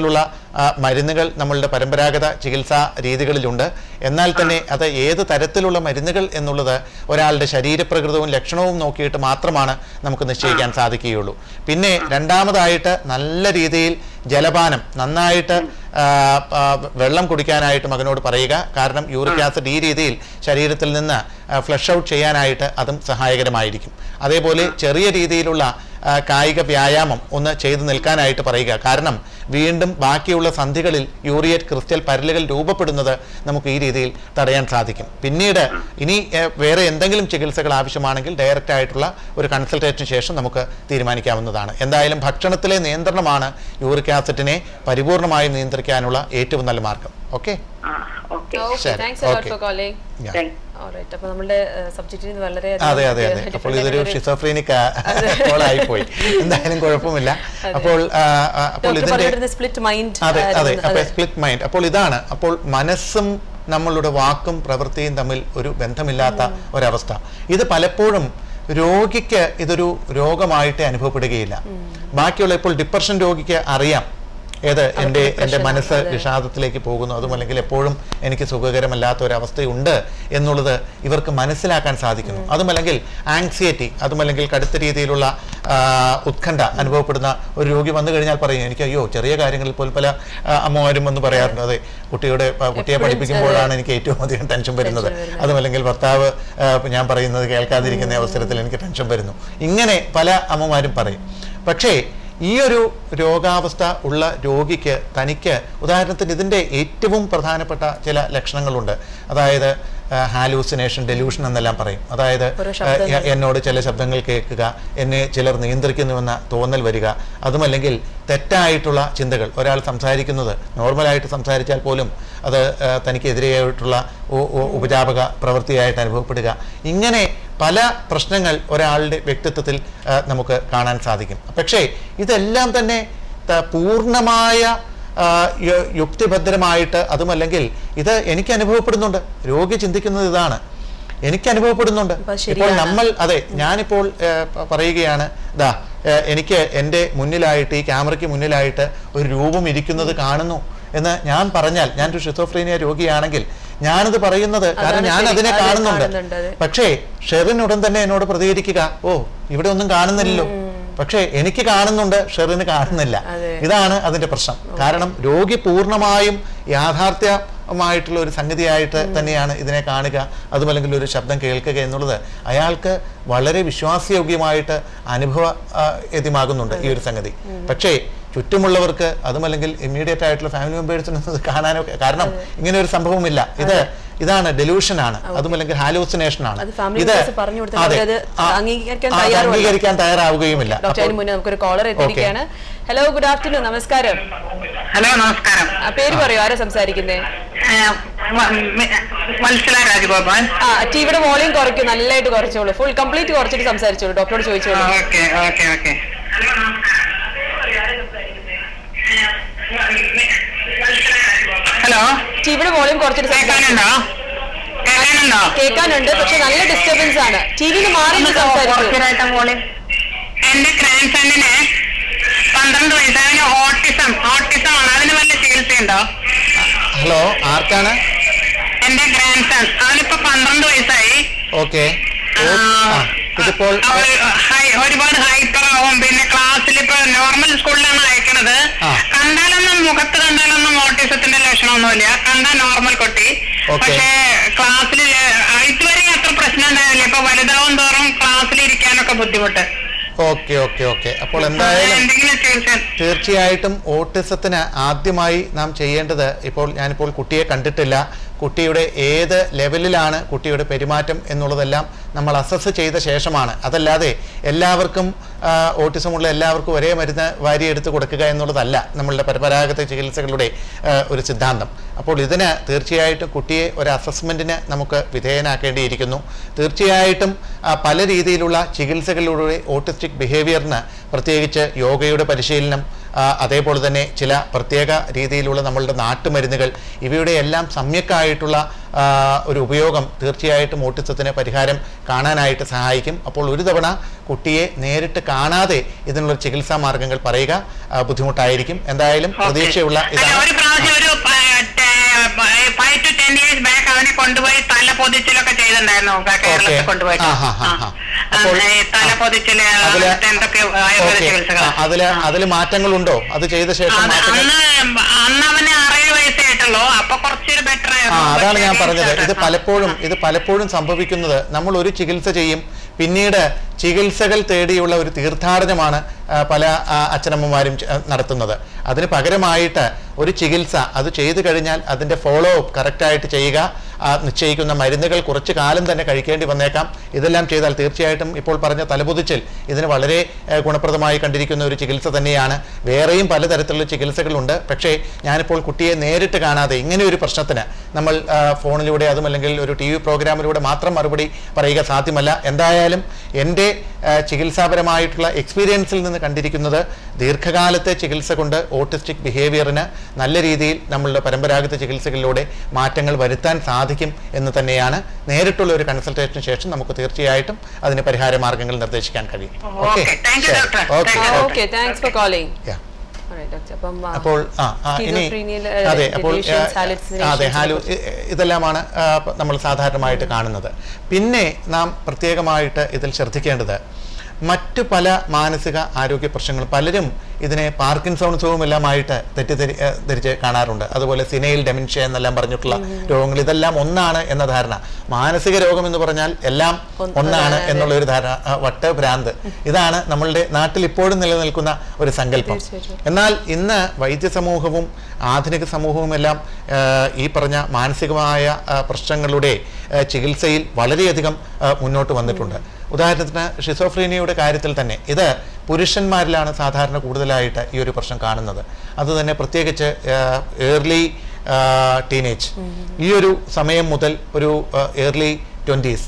ആ, മരുന്നുകൾ നമ്മളുടെ പരമ്പരാഗത ചികിത്സാ രീതികളിലുണ്ട് എന്നാൽ തന്നെ അത് ഏത് തരത്തിലുള്ള മരുന്നുകൾ എന്നുള്ളത് ഒരാളുടെ ശരീരപ്രകൃതവും ലക്ഷണവും നോക്കിയിട്ട് മാത്രമാണ് നമുക്ക് നിശ്ചയിക്കാൻ സാധിക്കുകയുള്ളൂ പിന്നെ രണ്ടാമതായിട്ട് നല്ല രീതിയിൽ ജലപാനം നന്നായിട്ട് ആ, ആ, വെള്ളം കുടിക്കാനായിട്ട് മകനോട് പറയുക കാരണം യൂറിക് ആസിഡ് ഈ രീതിയിൽ ശരീരത്തിൽ നിന്ന് ഫ്ലഷ് ഔട്ട് ചെയ്യാനായിട്ട് അതും സഹായകരമായിരിക്കും അതേപോലെ ചെറിയ രീതിയിലുള്ള ആ, കായിക വ്യായാമം ഒന്ന് ചെയ്തു നിൽക്കാനായിട്ട് പറയുക കാരണം വീണ്ടും ബാക്കിയുള്ള സന്ധികളിൽ യൂറിയേറ്റ് ക്രിസ്റ്റൽ പരലുകൾ രൂപപ്പെടുന്നത് നമുക്ക് ഈ രീതിയിൽ തടയാൻ സാധിക്കും പിന്നീട് ഇനി ഏ, വേറെ എന്തെങ്കിലും ചികിത്സകൾ ആവശ്യമാണെങ്കിൽ ഡയറക്റ്റ് ആയിട്ടുള്ള ഒരു കൺസൾട്ടേഷന് ശേഷം നമുക്ക് തീരുമാനിക്കാവുന്നതാണ് എന്തായാലും ഭക്ഷണത്തിലെ നിയന്ത്രണമാണ് യൂറിക് ആസിഡിനെ പരിപൂർണമായും നിയന്ത്രിക്കാനുള്ള ഏറ്റവും നല്ല മാർഗം ഓക്കെ ആ ഓക്കെ ഓക്കെ ശരി, thanks a lot okay. For calling Yeah. Alright അപ്പോൾ നമ്മുടെ സബ്ജക്റ്റിൽ നിന്ന് വളരെ അതെ അതെ അതെ അപ്പോൾ ഇതൊരു ഷിസോഫ്രീനിക് ആയിപ്പോയി എന്തായാലും കുഴപ്പമില്ല അപ്പോൾ ആ, ആ, അപ്പോൾ ഡോക്ടർ ഇതിന്റെ പറഞ്ഞിരുന്ന സ്പ്ലിറ്റ് മൈൻഡ് അതെ അതെ അപ്പോൾ സ്പ്ലിറ്റ് മൈൻഡ് അപ്പോൾ ഇതാണ് അപ്പോൾ മനസ്സും നമ്മളുടെ വാക്കും പ്രവൃത്തിയും തമ്മിൽ ഒരു ബന്ധമില്ലാത്ത ഒരവസ്ഥ ഇത് പലപ്പോഴും രോഗിക്ക് ഇതൊരു രോഗമായിട്ട് അനുഭവപ്പെടുകയില്ല ബാക്കിയുള്ള ഇപ്പോൾ ഡിപ്രഷൻ രോഗിക്ക് അറിയാം ഏത് എൻ്റെ എൻ്റെ മനസ്സ് വിഷാദത്തിലേക്ക് പോകുന്നു അതുമല്ലെങ്കിൽ എപ്പോഴും എനിക്ക് സുഖകരമല്ലാത്ത ഒരു അവസ്ഥയുണ്ട് എന്നുള്ളത് ഇവർക്ക് മനസ്സിലാക്കാൻ സാധിക്കുന്നു അതുമല്ലെങ്കിൽ ആങ്സിയറ്റി അതുമല്ലെങ്കിൽ കടുത്ത രീതിയിലുള്ള ആ, ഉത്കണ്ഠ അനുഭവപ്പെടുന്ന ഒരു രോഗി വന്നു കഴിഞ്ഞാൽ പറയും എനിക്ക് അയ്യോ ചെറിയ കാര്യങ്ങളിൽ പോലും പല ആ, അമ്മമാരും വന്ന് പറയാറുണ്ട് അതെ കുട്ടിയുടെ ആ, കുട്ടിയെ എപ്പോഴും പഠിപ്പിക്കുമ്പോഴാണ് എനിക്ക് ഏറ്റവും അധികം ടെൻഷൻ വരുന്നത് അതുമല്ലെങ്കിൽ ഭർത്താവ് ആ, ഞാൻ പറയുന്നത് കേൾക്കാതിരിക്കുന്ന അവസരത്തിൽ എനിക്ക് ടെൻഷൻ വരുന്നു ഇങ്ങനെ പല അമ്മമാരും പറയും പക്ഷേ ഈ ഒരു രോഗാവസ്ഥ ഉള്ള രോഗിക്ക് തനിക്ക് ഉദാഹരണത്തിന് ഇതിൻ്റെ ഏറ്റവും പ്രധാനപ്പെട്ട ചില ലക്ഷണങ്ങളുണ്ട് അതായത് ഹാലൂസിനേഷൻ ഡെലൂഷൻ എന്നെല്ലാം പറയും അതായത് ഓരോ ആ, എ- എന്നോട് ചില ശബ്ദങ്ങൾ കേൾക്കുക എന്നെ ചിലർ നിയന്ത്രിക്കുന്നുവെന്ന തോന്നൽ വരിക അതുമല്ലെങ്കിൽ തെറ്റായിട്ടുള്ള ചിന്തകൾ ഒരാൾ സംസാരിക്കുന്നത് നോർമലായിട്ട് സംസാരിച്ചാൽ പോലും അത് ആ, തനിക്കെതിരെയായിട്ടുള്ള ഉ- ഉ- ഉപജാപക പ്രവൃത്തിയായിട്ട് അനുഭവപ്പെടുക ഇങ്ങനെ പല പ്രശ്നങ്ങൾ ഒരാളുടെ വ്യക്തിത്വത്തിൽ ആ, നമുക്ക് കാണാൻ സാധിക്കും പക്ഷേ ഇതെല്ലാം തന്നെ ത- പൂർണ്ണമായ ആ, യു- യുക്തിഭദ്രമായിട്ട് അതുമല്ലെങ്കിൽ ഇത് എനിക്ക് അനുഭവപ്പെടുന്നുണ്ട് രോഗി ചിന്തിക്കുന്നത് ഇതാണ് എനിക്ക് അനുഭവപ്പെടുന്നുണ്ട് അപ്പൊ ഇപ്പോൾ ശരിയാണ്. നമ്മൾ അതെ ഞാനിപ്പോൾ ഏ, പ- പറയുകയാണ് ഇതാ ഏ, എനിക്ക് എൻ്റെ മുന്നിലായിട്ട് ഈ ക്യാമറയ്ക്ക് മുന്നിലായിട്ട് ഒരു രൂപം ഇരിക്കുന്നത് കാണുന്നു എന്ന് ഞാൻ പറഞ്ഞാൽ ഞാനൊരു ഷിസോഫ്രീനിയ രോഗിയാണെങ്കിൽ ഞാനത് പറയുന്നത് കാരണം ഞാൻ ശരി. അതിനെ അതെ, കാണുന്നുണ്ട് കാണുന്നുണ്ട്, അതെ. പക്ഷേ ഷെറിൻ ഉടൻ തന്നെ എന്നോട് പ്രതികരിക്കുക ഓ ഇവിടെ ഒന്നും കാണുന്നില്ലല്ലോ പക്ഷേ എനിക്ക് കാണുന്നുണ്ട് ഷെറിന് കാണുന്നില്ല അതെ. ഇതാണ് അതിന്റെ പ്രശ്നം കാരണം രോഗി പൂർണ്ണമായും യാഥാർത്ഥ്യമായിട്ടുള്ള ഒരു സംഗതിയായിട്ട് തന്നെയാണ് ഇതിനെ കാണുക അതുമല്ലെങ്കിൽ ഒരു ശബ്ദം കേൾക്കുക എന്നുള്ളത് അയാൾക്ക് വളരെ വിശ്വാസയോഗ്യമായിട്ട് അനുഭവ ആ, യതിമാകുന്നുണ്ട് ഈ ഒരു സംഗതി പക്ഷേ ചുറ്റുമുള്ളവർക്ക് അതുമല്ലെങ്കിൽ ഇമ്മീഡിയറ്റ് ആയിട്ടുള്ള ഫാമിലി മെമ്പേഴ്സിന് ഇത് കാണാനൊക്കെ കാരണം ഇങ്ങനെ ഒരു സംഭവമില്ല ഇത് ഇതാണ് ഡെലൂഷൻ ആണ് അതുമല്ലെങ്കിൽ ഹാലൂസിനേഷൻ ആണ് അത് family members പറഞ്ഞു കൊടുത്താൽ അതെ. അവരത് ആ, അംഗീകരിക്കാൻ ആ, തയ്യാറുമല്ല. അംഗീകരിക്കാൻ തയ്യാറാവുകയുമില്ല ഡോക്ടർ അപ്പോൾ- അതിന് മുന്നേ നമുക്കൊരു കോളർ എത്തിയിരിക്കുകയാണ് ഹലോ ഗുഡ് ആഫ്റ്റർനൂൺ നമസ്കാരം ഹലോ നമസ്കാരം ആ, പേര് പറയോ ആരാ സംസാരിക്കുന്നേ ഏ, വ- മ- വത്സല രാജഗോപാൽ ആ ടിവിയുടെ വോളിയം കുറയ്ക്കും നല്ലതായിട്ട് കുറച്ചോളൂ ഫുൾ കംപ്ലീറ്റ് കുറച്ചിട്ട് സംസാരിച്ചോളൂ ഡോക്ടറോട് ചോദിച്ചോളൂ ഓക്കെ ഓക്കെ ഓക്കെ ഹലോ ടിവിയുടെ വോളിയം കുറച്ചിട്ട് സംസാരിച്ചു കേൾക്കാനുണ്ടോ കേൾക്കാനുണ്ടോ കേൾക്കാനുണ്ട് പക്ഷെ നല്ല ഡിസ്റ്റർബൻസ് ആണ് ടിവിയിൽ മാറി സംസാരിച്ചു കുറച്ചൊരായിട്ട് മോളെ എന്റെ ഗ്രാൻഡ് സണ്ണിന് പന്ത്രണ്ട് വയസ്സ് അവന് ഓട്ടിസം ഓട്ടിസം ആണ് അതിന് വല്ല ചികിത്സയുണ്ടോ ഹലോ ആർക്കാണ് എന്റെ ഗ്രാൻഡ് സൺ അവനിപ്പോ പന്ത്രണ്ട് വയസ്സായി ഓക്കെ ആ, ഇതിപ്പോൾ അവൻ ഹൈ- ഒരുപാട് ഹൈപ്പർ ആവും പിന്നെ ക്ലാസ്സിൽ ഇപ്പൊ നോർമൽ സ്കൂളിലാണ് അയക്കണത് ആ. കണ്ടാലൊന്നും മുഖത്ത് കണ്ടാലൊന്നും ഓട്ടിസത്തിന്റെ ലക്ഷണമൊന്നുമില്ല കണ്ടാൽ നോർമൽ കുട്ടി ഓക്കേ. പക്ഷേ ക്ലാസ്സിൽ ഇതുവരെ അത്ര പ്രശ്നം ഉണ്ടാവില്ല ഇപ്പൊ വലുതാവും തോറും ക്ലാസ്സിൽ ഇരിക്കാനൊക്കെ ബുദ്ധിമുട്ട് ഓക്കെ ഓക്കെ ഓക്കെ അപ്പോൾ എന്തായാലും എന്തെങ്കിലും ചികിത്സ തീർച്ചയായിട്ടും ഓട്ടിസത്തിന് ആദ്യമായി നാം ചെയ്യേണ്ടത് ഇപ്പോൾ ഞാനിപ്പോൾ കുട്ടിയെ കണ്ടിട്ടില്ല കുട്ടിയുടെ ഏത് ലെവലിലാണ് കുട്ടിയുടെ പെരുമാറ്റം എന്നുള്ളതെല്ലാം നമ്മൾ അസസ് ചെയ്ത ശേഷമാണ് അതല്ലാതെ എല്ലാവർക്കും ആ, ഓട്ടിസമുള്ള എല്ലാവർക്കും ഒരേ മരുന്ന് വാരിയെടുത്ത് കൊടുക്കുക എന്നുള്ളതല്ല നമ്മളുടെ പരമ്പരാഗത ചികിത്സകളുടെ ആ, ഒരു സിദ്ധാന്തം അപ്പോൾ ഇതിന് തീർച്ചയായിട്ടും കുട്ടിയെ ഒരു അസസ്മെൻറ്റിന് നമുക്ക് വിധേയനാക്കേണ്ടിയിരിക്കുന്നു തീർച്ചയായിട്ടും ആ, പല രീതിയിലുള്ള ചികിത്സകളിലൂടെ ഓട്ടിസ്റ്റിക് ബിഹേവിയറിന് പ്രത്യേകിച്ച് യോഗയുടെ പരിശീലനം ആ, അതേപോലെ തന്നെ ചില പ്രത്യേക രീതിയിലുള്ള നമ്മളുടെ നാട്ടുമരുന്നുകൾ ഇവയുടെ എല്ലാം സമ്യക്കായിട്ടുള്ള ആ, ഒരു ഉപയോഗം തീർച്ചയായിട്ടും ഓട്ടിസത്തിന് പരിഹാരം കാണാനായിട്ട് സഹായിക്കും അപ്പോൾ ഒരു തവണ കുട്ടിയെ നേരിട്ട് കാണാതെ ഇതിനുള്ള ചികിത്സാ മാർഗങ്ങൾ പറയുക ആ, ബുദ്ധിമുട്ടായിരിക്കും എന്തായാലും പ്രതീക്ഷയുള്ള അല്ല, ഇതാണ് ഒരു പ്രാവശ്യം ഒരു five two ten years back അവനെ കൊണ്ടുപോയി തല പൊതിച്ചിലൊക്കെ ചെയ്തിട്ടുണ്ടായിരുന്നു കേരളത്തിൽ Okay. കൊണ്ടുപോയിട്ട് ആ, ആ, ആ, ആ. ആ, അപ്പോൾ, ഈ തല പൊതിച്ചില് അതില് അങ്ങനത്തെ എന്തൊക്കെ ആയുർവേദ ഓക്കെ ചികിത്സകൾ അതില് അതില് മാറ്റങ്ങളുണ്ടോ അത് ചെയ്ത ശേഷം അത് മാറ്റങ്ങൾ അന്ന് അന്ന് അവന് ആറേഴ് വയസ്സേ ആയിട്ടുള്ളൂ അപ്പൊ കുറച്ചൊരു ബെറ്റർ ആ അതാണ് ഞാൻ പറഞ്ഞത് ഇത് പലപ്പോഴും ഇത് പലപ്പോഴും സംഭവിക്കുന്നത് നമ്മൾ ഒരു ചികിത്സ ചെയ്യും പിന്നീട് ചികിത്സകൾ തേടിയുള്ള ഒരു തീർത്ഥാടനമാണ് ആ, പല ആ, അച്ഛനമ്മമാരും ചെ- നടത്തുന്നത് അതിന് പകരമായിട്ട് ഒരു ചികിത്സ അത് ചെയ്തു കഴിഞ്ഞാൽ അതിൻ്റെ ഫോളോ അപ്പ് കറക്റ്റായിട്ട് ചെയ്യുക ആ, നിശ്ചയിക്കുന്ന മരുന്നുകൾ കുറച്ച് കാലം തന്നെ കഴിക്കേണ്ടി വന്നേക്കാം ഇതെല്ലാം ചെയ്താൽ തീർച്ചയായിട്ടും ഇപ്പോൾ പറഞ്ഞ തലപൊതിച്ചിൽ ഇതിന് വളരെ ഏ, ഗുണപ്രദമായി കണ്ടിരിക്കുന്ന ഒരു ചികിത്സ തന്നെയാണ് വേറെയും പലതരത്തിലുള്ള ചികിത്സകളുണ്ട് പക്ഷേ ഞാനിപ്പോൾ കുട്ടിയെ നേരിട്ട് കാണാതെ ഇങ്ങനെ ഒരു പ്രശ്നത്തിന് നമ്മൾ ആ, ഫോണിലൂടെ അതുമല്ലെങ്കിൽ ഒരു ടി വി പ്രോഗ്രാമിലൂടെ മാത്രം മറുപടി പറയുക സാധ്യമല്ല എന്തായാലും എൻ്റെ ആ, ചികിത്സാപരമായിട്ടുള്ള എക്സ്പീരിയൻസിൽ നിന്ന് കണ്ടിരിക്കുന്നത് ദീർഘകാലത്തെ ചികിത്സ കൊണ്ട് ഓട്ടിസ്റ്റിക് ബിഹേവിയറിന് നല്ല രീതിയിൽ നമ്മളുടെ പരമ്പരാഗത ചികിത്സകളിലൂടെ മാറ്റങ്ങൾ വരുത്താൻ സാധിക്കും എന്ന് തന്നെയാണ് നേരിട്ടുള്ള ഒരു കൺസൾട്ടേഷന് ശേഷം നമുക്ക് തീർച്ചയായിട്ടും അതിന് പരിഹാര മാർഗങ്ങൾ നിർദ്ദേശിക്കാൻ കഴിയും Okay. Thank you, doctor. Okay Thank you. Okay thanks for calling Yeah. Doctor അപ്പം ആ, അപ്പോൾ ആ ആ, ഇനി Schizophrenia, അതെ uh, അപ്പോൾ delusions, ആ, hallucinations അതെ ഹാലു ഒക്കെ ഇ- ഇതെല്ലാമാണ് ആ, പ- നമ്മൾ സാധാരണമായിട്ട് കാണുന്നത് പിന്നെ നാം പ്രത്യേകമായിട്ട് ഇതിൽ ശ്രദ്ധിക്കേണ്ടത് മറ്റു പല മാനസിക ആരോഗ്യ പ്രശ്നങ്ങളും പലരും ഇതിനെ പാർക്കിൻസോൺസവും എല്ലാമായിട്ട് തെറ്റിദ്ധരി ഏ, ധരിച്ച് കാണാറുണ്ട് അതുപോലെ സിനയിൽ ഡെമിൻഷ്യ എന്നെല്ലാം പറഞ്ഞിട്ടുള്ള രോഗങ്ങൾ ഇതെല്ലാം ഒന്നാണ് എന്ന ധാരണ മാനസിക രോഗം എന്ന് പറഞ്ഞാൽ എല്ലാം ഒന്ന് ഒന്നാണ് അതെ. എന്നുള്ള ഒരു ധാരണ ആ, വട്ട് ഭ്രാന്ത് ഇതാണ് നമ്മളുടെ നാട്ടിൽ ഇപ്പോഴും നിലനിൽക്കുന്ന ഒരു സങ്കല്പം തീർച്ചയായിട്ടും. എന്നാൽ ഇന്ന് വൈദ്യ സമൂഹവും ആധുനിക സമൂഹവും എല്ലാം ആ, ഈ പറഞ്ഞ മാനസികമായ ആ, പ്രശ്നങ്ങളുടെ ആ, ചികിത്സയിൽ വളരെയധികം ആ, മുന്നോട്ട് വന്നിട്ടുണ്ട് ഉദാഹരണത്തിന് ഷിസോഫ്രീനിയയുടെ കാര്യത്തിൽ തന്നെ ഇത് പുരുഷന്മാരിലാണ് സാധാരണ കൂടുതലായിട്ട് ഈ ഒരു പ്രശ്നം കാണുന്നത് അത് തന്നെ പ്രത്യേകിച്ച് ഏർലി ടീനേജ് ഈ ഒരു സമയം മുതൽ ഒരു ഏർലി ട്വൻറ്റീസ്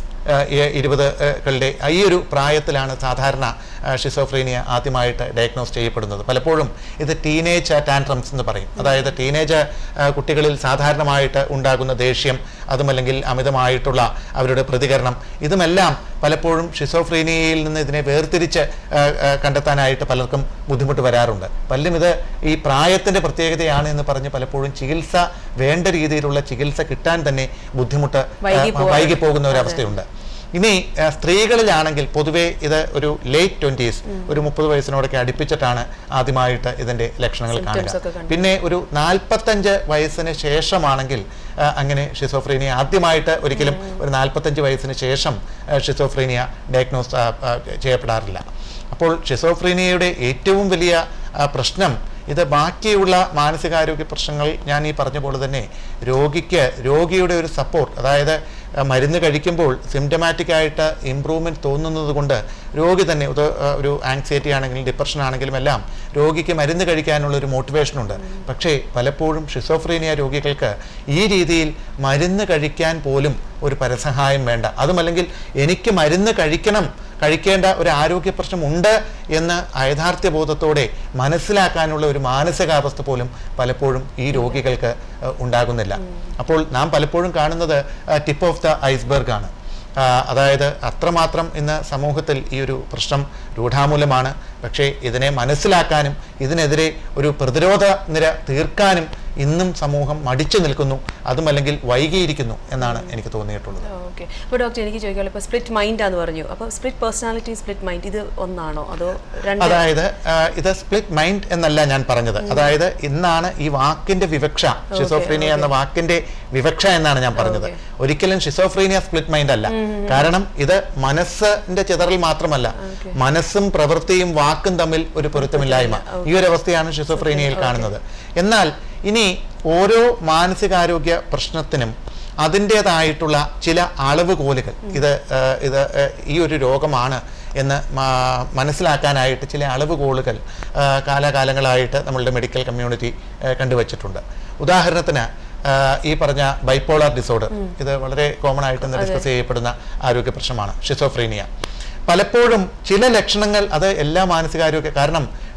ഇരുപതുകളുടെ ഈ ഒരു പ്രായത്തിലാണ് സാധാരണ ഷിസോഫ്രീനിയ ആദ്യമായിട്ട് ഡയഗ്നോസ് ചെയ്യപ്പെടുന്നത് പലപ്പോഴും ഇത് ടീനേജ് ടാൻട്രംസ് എന്ന് പറയും അതായത് ടീനേജ് കുട്ടികളിൽ സാധാരണമായിട്ട് ഉണ്ടാകുന്ന ദേഷ്യം അതുമല്ലെങ്കിൽ അമിതമായിട്ടുള്ള അവരുടെ പ്രതികരണം ഇതുമെല്ലാം പലപ്പോഴും ഷിസോഫ്രീനിയയിൽ നിന്ന് ഇതിനെ വേർതിരിച്ച് ആ, ആ, കണ്ടെത്താനായിട്ട് പലർക്കും ബുദ്ധിമുട്ട് വരാറുണ്ട് പലരും ഇത് ഈ പ്രായത്തിൻ്റെ പ്രത്യേകതയാണ് എന്ന് പറഞ്ഞ് പലപ്പോഴും ചികിത്സ വേണ്ട രീതിയിലുള്ള ചികിത്സ കിട്ടാൻ തന്നെ ബുദ്ധിമുട്ട് ആ, വൈകി പോകാൻ. വൈകി പോകുന്ന ഒരു അവസ്ഥയുണ്ട് ഇനി ആ, സ്ത്രീകളിലാണെങ്കിൽ പൊതുവേ ഇത് ഒരു ലേറ്റ് ട്വൻറ്റീസ് ഒരു മുപ്പത് വയസ്സിനോടൊക്കെ അടുപ്പിച്ചിട്ടാണ് ആദ്യമായിട്ട് ഇതിന്റെ ലക്ഷണങ്ങൾ Symptoms ഒക്കെ കാണുക കണ്ടു. പിന്നെ ഒരു നാൽപ്പത്തഞ്ച് വയസ്സിന് ശേഷമാണെങ്കിൽ ആ, അങ്ങനെ ഷിസോഫ്രീനിയ ആദ്യമായിട്ട് ഒരിക്കലും ഒരു നാൽപ്പത്തഞ്ച് വയസ്സിന് ശേഷം ആ, ഷിസോഫ്രീനിയ ഡയഗ്നോസ് ആ, ആ, ചെയ്യപ്പെടാറില്ല അപ്പോൾ ഷിസോഫ്രീനിയയുടെ ഏറ്റവും വലിയ ആ, പ്രശ്നം ഇത് ബാക്കിയുള്ള മാനസികാരോഗ്യ പ്രശ്നങ്ങൾ ഞാൻ ഈ പറഞ്ഞ പോലെ തന്നെ രോഗിക്ക് രോഗിയുടെ ഒരു സപ്പോർട്ട് അതായത് ആ, മരുന്ന് കഴിക്കുമ്പോൾ സിംറ്റമാറ്റിക് ആയിട്ട് ഇമ്പ്രൂവ്മെൻറ്റ് തോന്നുന്നത് കൊണ്ട് രോഗി തന്നെ ഇത് ആ, ഒരു ആങ്സൈറ്റി ആണെങ്കിലും ഡിപ്രഷൻ ആണെങ്കിലും എല്ലാം രോഗിക്ക് മരുന്ന് കഴിക്കാനുള്ള ഒരു മോട്ടിവേഷൻ ഉണ്ട് പക്ഷേ പലപ്പോഴും ഷിസോഫ്രീനിയ രോഗികൾക്ക് ഈ രീതിയിൽ മരുന്ന് കഴിക്കാൻ പോലും ഒരു പരസഹായം വേണ്ട അതുമല്ലെങ്കിൽ എനിക്ക് മരുന്ന് കഴിക്കണം കഴിക്കേണ്ട ഒരു ആരോഗ്യ പ്രശ്നമുണ്ട് എന്ന് യഥാർത്ഥ്യബോധത്തോടെ മനസ്സിലാക്കാനുള്ള ഒരു മാനസികാവസ്ഥ പോലും പലപ്പോഴും ഈ രോഗികൾക്ക് ഏഹ്, ഉണ്ടാകുന്നില്ല അപ്പോൾ നാം പലപ്പോഴും കാണുന്നത് ടിപ്പ് ഓഫ് ദ ഐസ്ബർഗ് ആണ് ആ, അതായത് അത്രമാത്രം ഇന്ന് സമൂഹത്തിൽ ഈ ഒരു പ്രശ്നം രൂഢാമൂലമാണ് പക്ഷേ ഇതിനെ മനസ്സിലാക്കാനും ഇതിനെതിരെ ഒരു പ്രതിരോധ നിര തീർക്കാനും ഇന്നും സമൂഹം മടിച്ചു നിൽക്കുന്നു അതുമല്ലെങ്കിൽ വൈകിയിരിക്കുന്നു എന്നാണ് എനിക്ക് തോന്നിയിട്ടുള്ളത് ഓക്കെ അപ്പോൾ ഡോക്ടർ എനിക്ക് ചോദിക്കാനുള്ളത് ഇപ്പോൾ സ്പ്ലിറ്റ് മൈൻഡാന്ന് പറഞ്ഞു അപ്പോൾ സ്പ്ലിറ്റ് പേഴ്സണാലിറ്റി സ്പ്ലിറ്റ് മൈൻഡ് ഇത് ഒന്നാണോ അതോ രണ്ട് അതായത് ആ, ഇത് സ്പ്ലിറ്റ് മൈൻഡ് എന്നല്ല ഞാൻ പറഞ്ഞത് അതായത് ഇന്നാണ് ഈ വാക്കിന്റെ വിവക്ഷ ഷിസോഫ്രീനിയ എന്ന വാക്കിന്റെ വിവക്ഷ എന്നാണ് ഞാൻ പറഞ്ഞത് ഒരിക്കലും ഷിസോഫ്രീനിയ സ്പ്ലിറ്റ് മൈൻഡ് അല്ല കാരണം ഇത് മനസ്സിന്റെ ചിതറൽ മാത്രമല്ല മനസ്സും പ്രവൃത്തിയും വാക്കും തമ്മിൽ ഒരു പൊരുത്തമില്ലായ്മ ഈ ഒരു അവസ്ഥയാണ് ഷിസോഫ്രീനിയയിൽ കാണുന്നത് എന്നാൽ ഇനി ഓരോ മാനസികാരോഗ്യ പ്രശ്നത്തിനും അതിൻ്റെതായിട്ടുള്ള ചില അളവുകോലുകൾ ഇത് ആ, ഇത് ആ, ഈ ഒരു രോഗമാണ് എന്ന് മാ- മനസ്സിലാക്കാനായിട്ട് ചില അളവുകോലുകൾ ആ, കാലാകാലങ്ങളായിട്ട് നമ്മളുടെ മെഡിക്കൽ കമ്മ്യൂണിറ്റി ആ, കണ്ടുവച്ചിട്ടുണ്ട് ഉദാഹരണത്തിന് ആ, ഈ പറഞ്ഞ ബൈപ്പോളാർ ഡിസോർഡർ ഇത് വളരെ കോമൺ ആയിട്ട് ഇന്ന് ഡിസ്കസ് ചെയ്യപ്പെടുന്ന ആരോഗ്യ പ്രശ്നമാണ് ഷിസോഫ്രീനിയ പലപ്പോഴും ചില ലക്ഷണങ്ങൾ അത് എല്ലാ മാനസികാരോഗ്യ കാരണം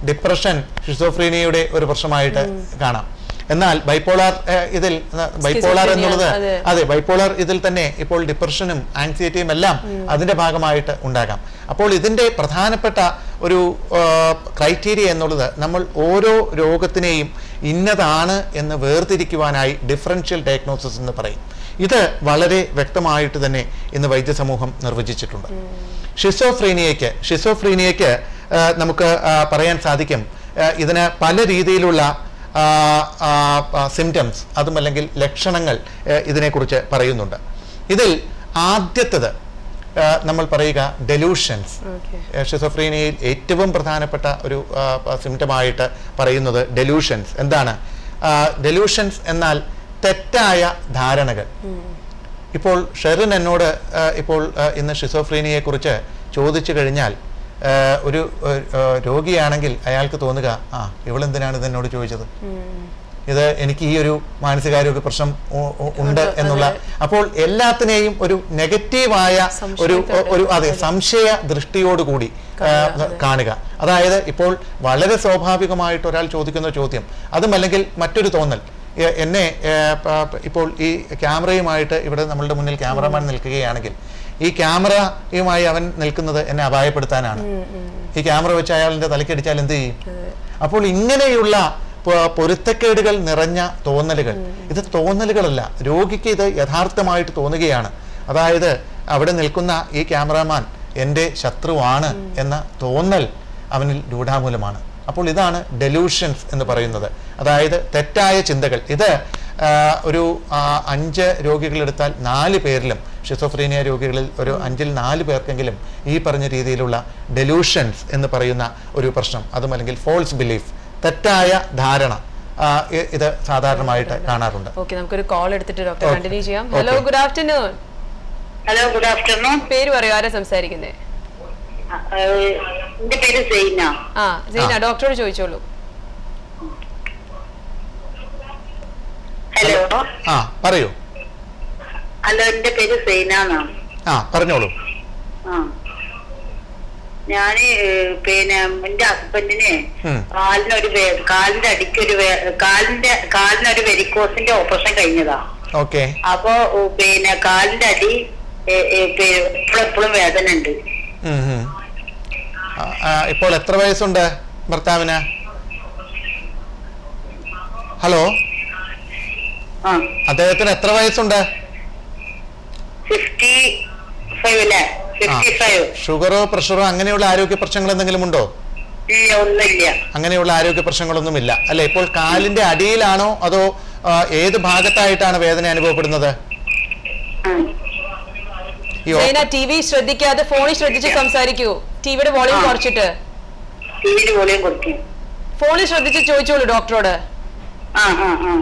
ഡിപ്രഷൻ ഷിസോഫ്രീനിയയുടെ ഒരു പ്രശ്നമായിട്ട് കാണാം എന്നാൽ ബൈപ്പോളാർ ഏഹ്, ഇതിൽ ബൈപ്പോളാർ Schizophrenia, എന്നുള്ളത് അതെ. അതെ ബൈപ്പോളാർ ഇതിൽ തന്നെ ഇപ്പോൾ ഡിപ്രഷനും ആങ്സൈറ്റിയും എല്ലാം അതിന്റെ ഭാഗമായിട്ട് ഉണ്ടാകാം അപ്പോൾ ഇതിന്റെ പ്രധാനപ്പെട്ട ഒരു ക്രൈറ്റീരിയ എന്നുള്ളത് നമ്മൾ ഓരോ രോഗത്തിനെയും ഇന്നതാണ് എന്ന് വേർതിരിക്കുവാനായി ഡിഫറൻഷ്യൽ ഡയഗ്നോസിസ് എന്ന് പറയും ഇത് വളരെ വ്യക്തമായിട്ട് തന്നെ ഇന്ന് വൈദ്യസമൂഹം നിർവചിച്ചിട്ടുണ്ട് ഷിസോഫ്രീനിയയ്ക്ക് ഷിസോഫ്രീനിയയ്ക്ക് ആ, നമുക്ക് ആ, പറയാൻ സാധിക്കും ആ, ഇതിന് പല രീതിയിലുള്ള സിംറ്റംസ് അതും അല്ലെങ്കിൽ ലക്ഷണങ്ങൾ ആ, ഇതിനെക്കുറിച്ച് പറയുന്നുണ്ട് ഇതിൽ ആദ്യത്തത് ആ, നമ്മൾ പറയുക ഡെലൂഷൻസ് ഓക്കെ ഷിസോഫ്രീനിയയിൽ ഏറ്റവും പ്രധാനപ്പെട്ട ഒരു സിംറ്റമായിട്ട് പറയുന്നത് ഡെലൂഷൻസ് എന്താണ് ഡെലൂഷൻസ് എന്നാൽ തെറ്റായ ധാരണകൾ ഇപ്പോൾ ഷെറിൻ എന്നോട് ആ, ഇപ്പോൾ ആ, ഇന്ന് ഷിസോഫ്രീനിയെ കുറിച്ച് ചോദിച്ചു കഴിഞ്ഞാൽ ആ, ഒരു ആ, രോഗിയാണെങ്കിൽ അയാൾക്ക് തോന്നുക ആ ഇവളെന്തിനാണ് ഇത് എന്നോട് ചോദിച്ചത് ഇത് എനിക്ക് ഈ ഒരു മാനസികാരോഗ്യ പ്രശ്നം ഉ- ഉ- ഉണ്ട് അതെ, എന്നുള്ള അതെ. അപ്പോൾ എല്ലാത്തിനെയും ഒരു നെഗറ്റീവായ ഒരു സംശയത്തോടെ, ഒരു അതെ അതെ. സംശയ ദൃഷ്ടിയോടുകൂടി ആ, കാണുക, അതെ. കാണുക അതായത് ഇപ്പോൾ വളരെ സ്വാഭാവികമായിട്ട് ഒരാൾ ചോദിക്കുന്ന ചോദ്യം അതും അല്ലെങ്കിൽ മറ്റൊരു തോന്നൽ എ- എന്നെ ഏ, പ- പ- ഇപ്പോൾ ഈ ക്യാമറയുമായിട്ട് ഇവിടെ നമ്മളുടെ മുന്നിൽ ക്യാമറമാൻ നിൽക്കുകയാണെങ്കിൽ ഈ ക്യാമറയുമായി അവൻ നിൽക്കുന്നത് എന്നെ അപായപ്പെടുത്താനാണ് ഈ ക്യാമറ വെച്ച് അയാളിന്റെ തലക്കടിച്ചാൽ എന്ത് ചെയ്യും അപ്പോൾ ഇങ്ങനെയുള്ള പ- പൊരുത്തക്കേടുകൾ നിറഞ്ഞ തോന്നലുകൾ ഇത് തോന്നലുകളല്ല രോഗിക്ക് ഇത് യഥാർത്ഥമായിട്ട് തോന്നുകയാണ് അതായത് അവിടെ നിൽക്കുന്ന ഈ ക്യാമറാമാൻ എൻ്റെ ശത്രുവാണ് എന്ന തോന്നൽ അവനിൽ രൂഢാമൂലമാണ് അപ്പോൾ ഇതാണ് ഡെലൂഷൻസ് എന്ന് പറയുന്നത് അതായത് തെറ്റായ ചിന്തകൾ ഇത് ആ, ഒരു ആ, അഞ്ച് രോഗികളെടുത്താൽ നാല് പേരിലും ഷിസോഫ്രീനിയ രോഗികളിൽ ഒരു അഞ്ചിൽ നാല് പേർക്കെങ്കിലും ഈ പറഞ്ഞ രീതിയിലുള്ള ഡെലൂഷൻസ് എന്ന് പറയുന്ന ഒരു പ്രശ്നം അതും അല്ലെങ്കിൽ ഫോൾസ് ബിലീഫ് തെറ്റായ ധാരണ ആ, ഇ- ഇത് സാധാരണമായിട്ട് കാണാറുണ്ട് ഓക്കെ നമുക്കൊരു കോൾ എടുത്തിട്ട് ഡോക്ടർ Okay. കണ്ടിന്യൂ ചെയ്യാം Okay. Hello good afternoon hello good afternoon പേര് പറയൂ ആരാ സംസാരിക്കുന്നത് എന്റെ പേര് സൈന ആ സീന ആ. ഡോക്ടറോട് ചോദിച്ചോളൂ ഹലോ ആ പറയൂ ഹലോ എന്റെ പേര് സൈന എന്നാണ് ആ പറഞ്ഞോളൂ ആ ഞാന് ഏഹ്, പിന്നെ എന്റെ ഹസ്ബൻഡിന് ഉം. കാലിനൊരു വേ- കാലിന്റെ അടിക്കൊരു വേ- കാലിന്റെ കാലിനൊരു വെരിക്കോസിന്റെ ഓപ്പറേഷൻ കഴിഞ്ഞതാ ഓക്കെ അപ്പൊ ഓ, പിന്നെ കാലിന്റെ അടി എപ്പോഴും എപ്പോഴും വേദന ഉണ്ട് ഇപ്പോൾ എത്ര വയസ്സുണ്ട് ഭർത്താവിന് ഹലോ ആ അദ്ദേഹത്തിന് എത്ര വയസ്സുണ്ട് ഫിഫ്റ്റി ഫൈവ് അല്ലേ ഫിഫ്റ്റി ഫൈവ് ഷുഗറോ പ്രഷറോ അങ്ങനെയുള്ള ആരോഗ്യ പ്രശ്നങ്ങൾ എന്തെങ്കിലും ഉണ്ടോ ഇല്ല ഒന്നുമില്ല അങ്ങനെയുള്ള ആരോഗ്യ പ്രശ്നങ്ങളൊന്നുമില്ല അല്ലെ ഇപ്പോൾ കാലിന്റെ അടിയിലാണോ അതോ ആ, ഏത് ഭാഗത്തായിട്ടാണ് വേദന അനുഭവപ്പെടുന്നത് ഉം. ഈ ഓ- സൈന ടി വി ശ്രദ്ധിക്കാതെ ഫോണിൽ ശ്രദ്ധിച്ച് സംസാരിക്കൂ ടിവിയുടെ വോളിയം ആ. കുറച്ചിട്ട് ടിവിയിൽ വോളിയം കൊടുക്കും ഫോണിൽ ശ്രദ്ധിച്ച് ചോദിച്ചോളൂ ഡോക്ടറോട് ആ ആ ആ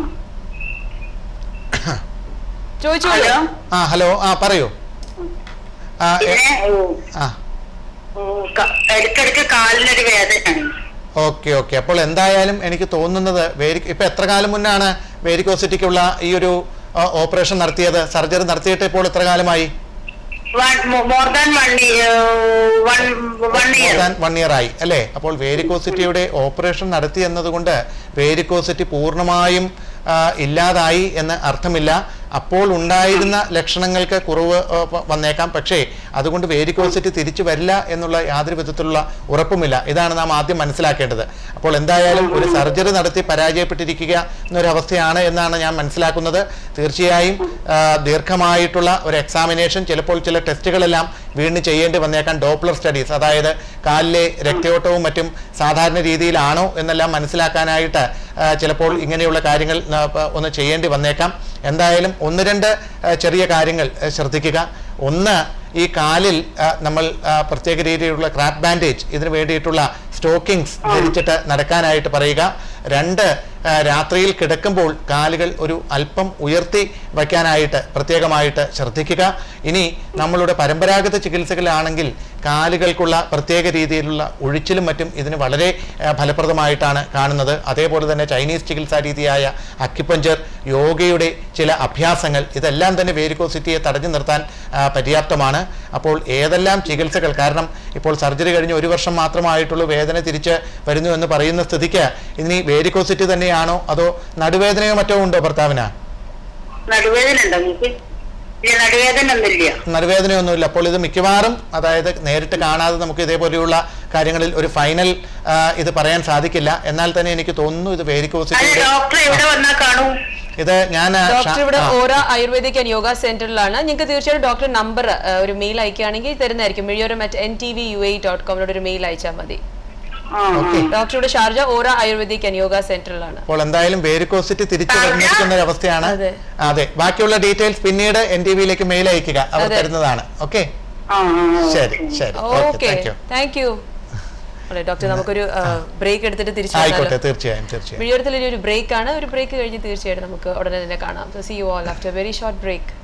ചോദിച്ചോളൂ ഹലോ ആ ഹലോ ആ പറയൂ ആ എ- പിന്നെ ഉം, ആ ഉം, ക- ഇടയ്ക്കിടയ്ക്ക് കാലിനൊരു വേദനയാണ് ഓക്കെ ഓക്കെ അപ്പോൾ എന്തായാലും എനിക്ക് തോന്നുന്നത് വേരി ഇപ്പൊ എത്ര കാലം മുന്നാണ് വേരിക്കോസിറ്റിക്കുള്ള ഈ ഒരു ഓപ്പറേഷൻ നടത്തിയത് സർജറി നടത്തിയിട്ട് ഇപ്പോൾ എത്ര കാലമായി more than one one one year one year ആയി അല്ലേ അപ്പോൾ വേരിക്കോസിറ്റിയുടെ ഓപ്പറേഷൻ നടത്തി എന്നതുകൊണ്ട് വേരിക്കോസിറ്റി പൂർണ്ണമായും ആ, ഇല്ലാതായി എന്ന് അർത്ഥമില്ല അപ്പോൾ ഉണ്ടായിരുന്ന ലക്ഷണങ്ങൾക്ക് കുറവ് ആ, വ- വന്നേക്കാം പക്ഷേ അതുകൊണ്ട് വേരിക്കോസിറ്റി തിരിച്ചു വരില്ല എന്നുള്ള യാതൊരു വിധത്തിലുള്ള ഉറപ്പുമില്ല ഇതാണ് നാം ആദ്യം മനസ്സിലാക്കേണ്ടത് അപ്പോൾ എന്തായാലും ഒരു സർജറി നടത്തി പരാജയപ്പെട്ടിരിക്കുക എന്നൊരവസ്ഥയാണ് എന്നാണ് ഞാൻ മനസ്സിലാക്കുന്നത് തീർച്ചയായും ആ, ദീർഘമായിട്ടുള്ള ഒരു എക്സാമിനേഷൻ ചിലപ്പോൾ ചില ടെസ്റ്റുകളെല്ലാം വീണ്ടും ചെയ്യേണ്ടി വന്നേക്കാം ഡോപ്ലർ സ്റ്റഡീസ് അതായത് കാലിലെ രക്തയോട്ടവും മറ്റും സാധാരണ രീതിയിലാണോ എന്നെല്ലാം മനസ്സിലാക്കാനായിട്ട് ആ, ചിലപ്പോൾ ഇങ്ങനെയുള്ള കാര്യങ്ങൾ ആ, പ- ഒന്ന് ചെയ്യേണ്ടി വന്നേക്കാം എന്തായാലും ഒന്ന് രണ്ട് ആ, ചെറിയ കാര്യങ്ങൾ ആ, ശ്രദ്ധിക്കുക ഒന്ന് ഈ കാലിൽ ആ, നമ്മൾ ആ, പ്രത്യേക രീതിയിലുള്ള ക്രാപ്പ് ബാൻഡേജ് ഇതിന് വേണ്ടിയിട്ടുള്ള സ്റ്റോക്കിങ്സ് ധരിച്ചിട്ട് നടക്കാനായിട്ട് പറയുക രണ്ട് ആ, രാത്രിയിൽ കിടക്കുമ്പോൾ കാലുകൾ ഒരു അല്പം ഉയർത്തി വയ്ക്കാനായിട്ട് പ്രത്യേകമായിട്ട് ശ്രദ്ധിക്കുക ഇനി നമ്മളുടെ പരമ്പരാഗത ചികിത്സകളാണെങ്കിൽ കാലുകൾക്കുള്ള പ്രത്യേക രീതിയിലുള്ള ഒഴിച്ചിലും മറ്റും ഇതിന് വളരെ ആ, ഫലപ്രദമായിട്ടാണ് കാണുന്നത് അതേപോലെ തന്നെ ചൈനീസ് ചികിത്സാ രീതിയായ അക്യുപഞ്ചർ യോഗയുടെ ചില അഭ്യാസങ്ങൾ ഇതെല്ലാം തന്നെ വേരിക്കോസിറ്റിയെ തടഞ്ഞു നിർത്താൻ ആ, പര്യാപ്തമാണ് അപ്പോൾ ഏതെല്ലാം ചികിത്സകൾ കാരണം ഇപ്പോൾ സർജറി കഴിഞ്ഞ് ഒരു വർഷം മാത്രമായിട്ടുള്ളൂ വേദന തിരിച്ച് വരുന്നു എന്ന് പറയുന്ന സ്ഥിതിക്ക് ഇനി വേരിക്കോസിറ്റി തന്നെയാണോ അതോ നടുവേദനയോ മറ്റോ ഉണ്ടോ ഭർത്താവിന് നടുവേദന ഉണ്ടോ നിങ്ങൾക്ക് ഇല്ല നടുവേദന ഒന്നുമില്ല നടുവേദനയൊന്നുമില്ല അപ്പോൾ ഇത് മിക്കവാറും അതായത് നേരിട്ട് കാണാതെ നമുക്ക് ഇതേപോലെയുള്ള കാര്യങ്ങളിൽ ഒരു ഫൈനൽ ആ, ഇത് പറയാൻ സാധിക്കില്ല എന്നാൽ തന്നെ എനിക്ക് തോന്നുന്നു ഇത് അല്ല വേരിക്കോസിറ്റി ഡോക്ടർ എവിടെ വന്നാ കാണൂ ഇത് ഞാൻ ആ, ഡോക്ടർ ഷാ- ഇവിടെ ആ, ഓരോ ആയുർവേദിക് ആൻഡ് യോഗ സെന്ററിലാണ് നിങ്ങൾക്ക് തീർച്ചയായിട്ടും ഡോക്ടർ നമ്പർ ഒരു മെയിൽ അയക്കുകയാണെങ്കിൽ തരുന്നതായിരിക്കും Mizhiyoram at N T V U A dot കോമിലൂടെ ഒരു മെയിൽ അയച്ചാൽ മതി ആ, ഓക്കെ ഡോക്ടർ ഇവിടെ ഷാർജ ഓരോ ആയുർവേദിക് ആൻഡ് യോഗ സെന്ററിലാണ് അപ്പോൾ എന്തായാലും വേരിക്കോസിറ്റി തിരിച്ചു പറഞ്ഞ- വന്നിരിക്കുന്ന ഒരു അവസ്ഥയാണ് അതെ. അതെ ബാക്കിയുള്ള ഡീറ്റെയിൽസ് പിന്നീട് എൻ ടി വിയിലേക്ക് മെയിൽ അയക്കുക അവർ അതെ. തരുന്നതാണ് ഓക്കെ ആ, ആ, ആ, ശരി ഓക്കെ. ശരി okay okay thank you thank you doctor നമുക്കൊരു ബ്രേക്ക് എടുത്തിട്ട് തിരിച്ചു ആയിക്കോട്ടെ തീർച്ചയായും തീർച്ചയായും വിഴിയോരത്തിൽ ഇനി ഒരു ബ്രേക്ക് ആണ് ഒരു ബ്രേക്ക് കഴിഞ്ഞ് തീർച്ചയായിട്ടും നമുക്ക് ഉടനെ തന്നെ കാണാം so see you all after very short break